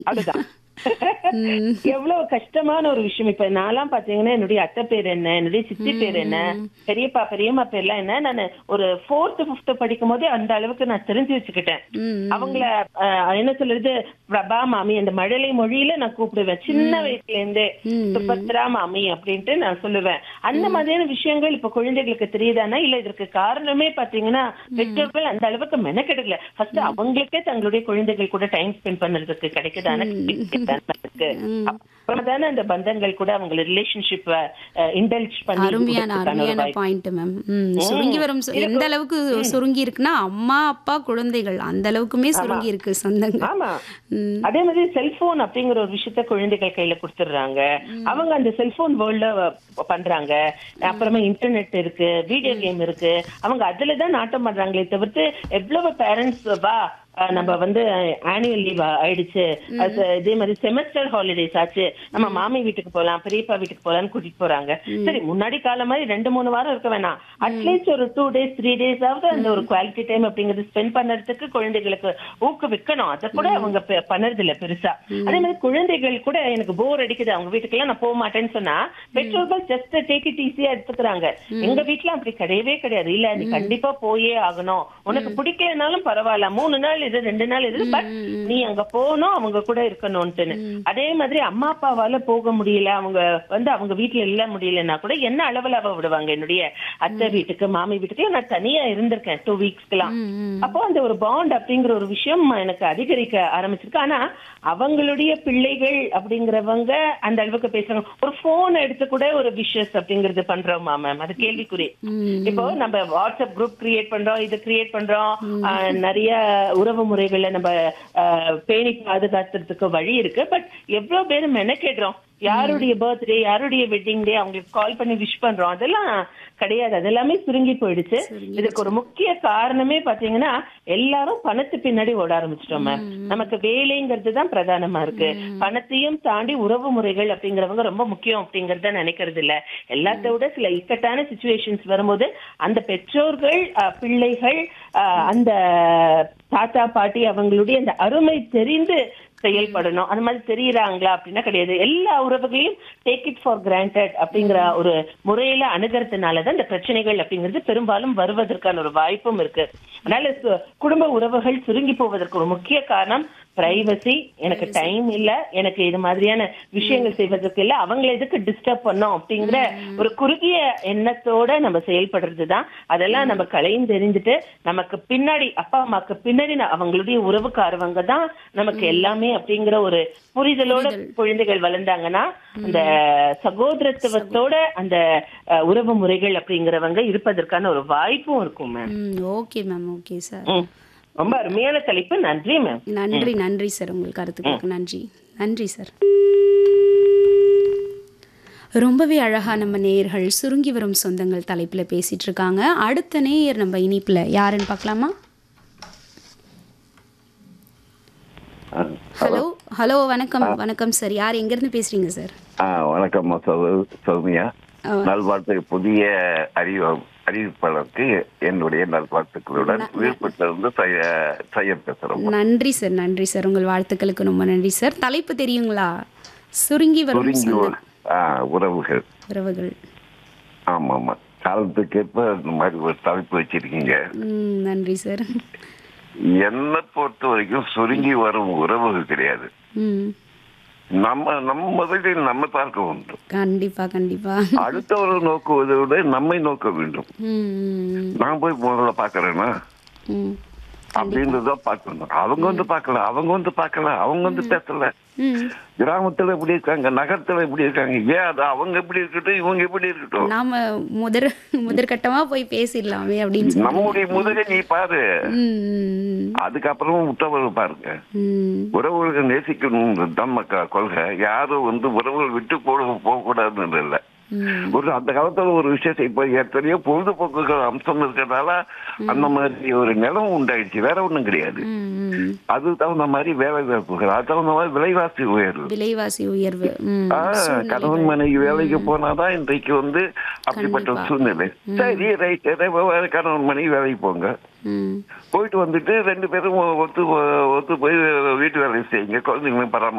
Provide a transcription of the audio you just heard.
அதுதான் எவ்வளவு கஷ்டமான ஒரு விஷயம் இப்ப நான்லாம் பாத்தீங்கன்னா என்னுடைய அத்தை பேர் என்ன என்னுடைய சித்தி பேர் என்ன பெரியப்பா பெரியம்மா பேர்லாம் என்ன நான் ஒரு ஃபோர்த் பிப்த் படிக்கும் போதே அந்த அளவுக்கு நான் தெரிஞ்சு வச்சுக்கிட்டேன் அவங்கள அஹ், என்ன சொல்றது பிரபா மாமி அந்த மழலை மொழியில நான் கூப்பிடுவேன் சின்ன வயசுல இருந்தே சுபத்ரா மாமி அப்படின்ட்டு நான் சொல்லுவேன் அந்த மாதிரியான விஷயங்கள் இப்ப குழந்தைகளுக்கு தெரியுதானா இல்ல இதற்கு காரணமே பாத்தீங்கன்னா பெற்றோர்கள் அந்த அளவுக்கு மெனக்கெடல ஃபர்ஸ்ட் அவங்களுக்கே தங்களுடைய குழந்தைகள் கூட டைம் ஸ்பெண்ட் பண்றதுக்கு கிடைக்குதான இருக்கு அப்புறம் தானே அந்த பந்தங்கள் கூட அவங்க ரிலேஷன்ஷிப் இன்டல்ஜ் பண்ணி அருமையான இருக்கிறதுக்கான ஒரு அருமையான வாய்ப்பு. பாயிண்ட் மேம் ம் சுருங்கி வரும் சொ- எந்த அளவுக்கு சுருங்கி இருக்குன்னா அம்மா அப்பா குழந்தைகள் அந்த அளவுக்குமே சுருங்கி இருக்கு சொந்தங்கள் ஆமா அதே மாதிரி செல்போன் அப்படிங்கிற ஒரு விஷயத்த குழந்தைகள் கையில கொடுத்துடுறாங்க அவங்க அந்த செல்போன் வேர்ல்ட்ல பண்றாங்க அப்புறமா இன்டர்நெட் இருக்கு வீடியோ கேம் இருக்கு அவங்க அதுலதான் நாட்டம் பண்றாங்களே தவிர்த்து எவ்வளவு பேரண்ட்ஸ் வா அஹ் நம்ம வந்து ஆனுவல் லீவ் ஆயிடுச்சு அது இதே மாதிரி செமஸ்டர் ஹாலிடேஸ் ஆச்சு நம்ம மாமி வீட்டுக்கு போலாம் பெரியப்பா வீட்டுக்கு போலாம்னு கூட்டிட்டு போறாங்க சரி முன்னாடி காலம் மாதிரி ரெண்டு மூணு வாரம் இருக்க வேணாம் அட்லீஸ்ட் ஒரு டூ டேஸ் த்ரீ டேஸ் ஆவது அந்த ஒரு குவாலிட்டி டைம் அப்படிங்கறது ஸ்பெண்ட் பண்ணறதுக்கு குழந்தைகளுக்கு ஊக்குவிக்கணும் அதை கூட அவங்க பெ- பண்ணறது இல்ல பெருசா அதே மாதிரி குழந்தைகள் கூட எனக்கு போர் அடிக்குது அவங்க வீட்டுக்கெல்லாம் நான் போக மாட்டேன்னு சொன்னா பெற்றோர்கள் ஜஸ்ட் டேக் இட் ஈஸியா எடுத்துக்கிறாங்க எங்க வீட்டுல அப்படி கிடையவே கிடையாது இல்ல நீ கண்டிப்பா போயே ஆகணும் உனக்கு பிடிக்கலனாலும் பரவாயில்ல மூணு நாள் இது ரெண்டு நாள் இது பட் நீ அங்க போகணும் அவங்க கூட இருக்கணும்ட்டுன்னு அதே மாதிரி அம்மா அப்பாவால போக முடியல அவங்க வந்து அவங்க வீட்டுல இல்ல முடியலன்னா கூட என்ன அளவுல அவ விடுவாங்க என்னுடைய அத்தை வீட்டுக்கு மாமி வீட்டுக்கு நான் தனியா இருந்திருக்கேன் டூ வீக்ஸ்க்குலாம் அப்போ அந்த ஒரு பாண்ட் அப்படிங்கிற ஒரு விஷயம் எனக்கு அதிகரிக்க ஆரம்பிச்சிருக்கு ஆனா அவங்களுடைய பிள்ளைகள் அப்படிங்கிறவங்க அந்த அளவுக்கு பேசுறாங்க ஒரு போன் எடுத்து கூட ஒரு விஷஸ் அப்படிங்கறது பண்றோமா மேம் அது கேள்விக்குறி இப்போ நம்ம வாட்ஸ்அப் குரூப் கிரியேட் பண்றோம் இது கிரியேட் பண்றோம் ஆஹ், நிறைய உறவு முறைகளை நம்ம ஆஹ், பேணி பாதுகாத்துறதுக்கு வழி இருக்கு பட் எவ்வளவு பேர் மெனக்கெடுறோம் யாருடைய பர்த்டே யாருடைய வெட்டிங் டே அவங்களுக்கு கால் பண்ணி விஷ் பண்றோம் அதெல்லாம் கிடையாது அது எல்லாமே சுருங்கி போயிடுச்சு இதுக்கு ஒரு முக்கிய காரணமே பாத்தீங்கன்னா எல்லாரும் பணத்து பின்னாடி ஓட ஆரம்பிச்சிட்டோம் மேம் நமக்கு வேலைங்கிறது தான் பிரதானமா இருக்கு பணத்தையும் தாண்டி உறவு முறைகள் அப்படிங்கிறவங்க ரொம்ப முக்கியம் அப்படிங்கறத நினைக்கிறது இல்ல எல்லாத்த விட சில இக்கட்டான சுச்சுவேஷன்ஸ் வரும்போது அந்த பெற்றோர்கள் அஹ், பிள்ளைகள் அஹ், அந்த தாத்தா பாட்டி அவங்களுடைய அந்த அருமை தெரிந்து செயல்படணும் அந்த மாதிரி தெரியறாங்களா அப்படின்னா கிடையாது எல்லா உறவுகளையும் டேக் இட் ஃபார் கிராண்டட் அப்படிங்கிற ஒரு முறையில அணுகிறதுனாலதான் இந்த பிரச்சனைகள் அப்படிங்கிறது பெரும்பாலும் வருவதற்கான ஒரு வாய்ப்பும் இருக்கு அதனால சு- குடும்ப உறவுகள் சுருங்கி போவதற்கு ஒரு முக்கிய காரணம் பிரைவசி எனக்கு டைம் இல்ல எனக்கு இது மாதிரியான விஷயங்கள் செய்வதற்கு இல்ல அவங்களை எதுக்கு டிஸ்டர்ப் பண்ணோம் அப்படிங்கிற ஒரு குறுகிய எண்ணத்தோட நம்ம செயல்படுறது தான் அதெல்லாம் நம்ம கலையும் தெரிஞ்சுட்டு நமக்கு பின்னாடி அப்பா அம்மாக்கு பின்னாடி ந- அவங்களுடைய உறவுக்காரவங்க தான் நமக்கு எல்லாமே அப்படிங்கிற ஒரு புரிதலோட குழந்தைகள் வளர்ந்தாங்கன்னா அந்த சகோதரத்துவத்தோட அந்த அஹ், உறவு முறைகள் அப்படிங்கிறவங்க இருப்பதற்கான ஒரு வாய்ப்பும் இருக்கும் மேம் ம் ஓகே மேம் ஓகே சார் ம். ரொம்ப அருமையான தலைப்பு நன்றி மேம் நன்றி நன்றி சார் உங்கள் கருத்துக்களுக்கு நன்றி நன்றி சார் ரொம்பவே அழகா நம்ம நேயர்கள் சுருங்கி வரும் சொந்தங்கள் தலைப்பில் பேசிட்டு இருக்காங்க அடுத்த நேயர் நம்ம இனிப்பில் யாருன்னு பார்க்கலாமா ஹலோ ஹலோ வணக்கம் வணக்கம் சார் யார் எங்கேருந்து பேசுறீங்க சார் ஆ வணக்கம் சௌ- சௌமியா ஆ. நல்வாழ்த்து புதிய அறிவு அறிவிப்பாளருக்கு என்னுடைய நல்வாழ்த்துக்களுடன் விழுப்புரத்திலிருந்து சைய- சையத் பேசுறோம் நன்றி சார் நன்றி சார் உங்கள் வாழ்த்துக்களுக்கு ரொம்ப நன்றி சார் தலைப்பு தெரியுங்களா சுருங்கி வரும் சுருங்கி சொந்தம் ஒரு- ஆ, உறவுகள் உறவுகள் ஆமா ஆமா காலத்துக்கேற்ப இந்த மாதிரி ஒரு தலைப்பு வச்சிருக்கீங்க ம் நன்றி சார் என்னை பொறுத்த வரைக்கும் சுருங்கி வரும் உறவுகள் கிடையாது ம் நம்ம நம்ம முதலில் நம்ம பார்க்க வேண்டும் கண்டிப்பா கண்டிப்பா அடுத்தவர்கள் நோக்குவதை விட நம்மை நோக்க வேண்டும் ம், ம், நான் போய் முதல்ல பாக்குறேன்னா ம், அப்படின்றத பார்க்கணும் அவங்க வந்து பார்க்கல அவங்க வந்து பார்க்கல அவங்க வந்து பேசல ம். கிராமத்துல எப்படி இருக்காங்க நகரத்துல எப்படி இருக்காங்க ஏன் அது அவங்க எப்படி இருக்கட்டும் இவங்க எப்படி இருக்கட்டும் நாம முதற் முதற்கட்டமா போய் பேசிடலாமே அப்படின்னு சொல்லி நம்முடைய முதலை நீ பாரு ம், ம், அதுக்கப்புறமா உத்தரவு பாருங்க ம். உறவுகளை நேசிக்கணும் தான் மக்கா கொள்கை யாரும் வந்து உறவுகள் விட்டு போட போக கூடாதுன்னு இல்ல ஒரு அந்த காலத்துல ஒரு விஷயத்தை இப்ப எத்தனையோ பொழுதுபோக்குகள் அம்சம் இருக்கிறதால அந்த மாதிரி ஒரு நிலம் உண்டாயிடுச்சு வேற ஒண்ணும் கிடையாது ம், ம். அது தகுந்த மாதிரி வேலை வாய்ப்புகள் அது தகுந்த மாதிரி விலைவாசி உயர்வு விலைவாசி உயர்வு ம், ஆ, சூழ்நிலைகள். கணவன் மனைவி வேலைக்கு போனாதான் இன்றைக்கு வந்து அப்படிப்பட்ட ஒரு சூழ்நிலை சரி ரைட் கணவன் மனைவி வேலைக்கு போங்க ம் போயிட்டு வந்துட்டு ரெண்டு பேரும் ஒத்து ஒத்து போய் வீட்டு வேலையை செய்யுங்க குழந்தைங்களையும் பராமரி